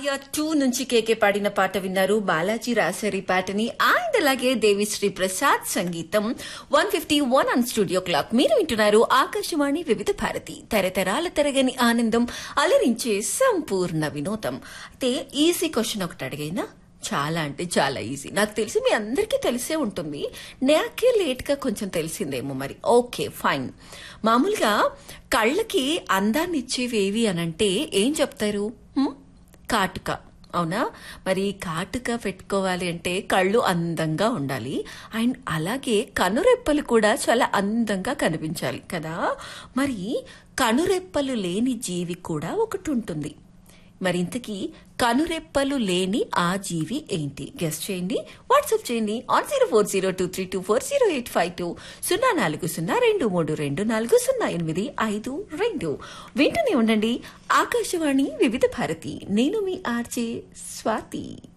Arya two నుంచి కేకే పాడిన పాట విన్నారు బాలాజీ రాశారు ఈ పాటని అండ్ అలాగే దేవిశ్రీ ప్రసాద్ సంగీతం one fifty one on studio clock మీరు వింటున్నారు ఆకాశవాణి వివిధ భారతి తరతరాల తరగని ఆనందం అలరించే సంపూర్ణ వినోదం అయితే ఈజీ క్వశ్చన్ ఒకటి అడిగైనా చాలా అంటే చాలా ఈజీ నాకు తెలిసి మీ అందరికీ తెలిసే ఉంటుంది నాకే లేట్ గా కొంచెం తెలిసిందేమో మరి ఓకే ఫైన్ మామూలుగా కళ్ళకి అందాన్ని ఇచ్చేవేవి అనంటే ఏం చెప్తారు హ్మ్? కాటుక అవునా మరి కాటుక పెట్టుకోవాలి అంటే కళ్ళు అందంగా ఉండాలి అండ్ అలాగే కనురెప్పలు కూడా చాలా అందంగా కనిపించాలి కదా మరి కనురెప్పలు లేని జీవి కూడా ఒకటి ఉంటుంది మరి ఇంతకీ కనురెప్పలు లేని ఆ జీవి ఏంటి గెస్ట్ చేయండి వాట్సాప్ చేయండి on zero four zero two three two four zero eight five two సున్నా నాలుగు సున్నా రెండు మూడు రెండు నాలుగు సున్నా ఎనిమిది ఐదు రెండు వింటూనే ఉండండి ఆకాశవాణి వివిధ భారతి నేను మీ ఆర్జే స్వాతి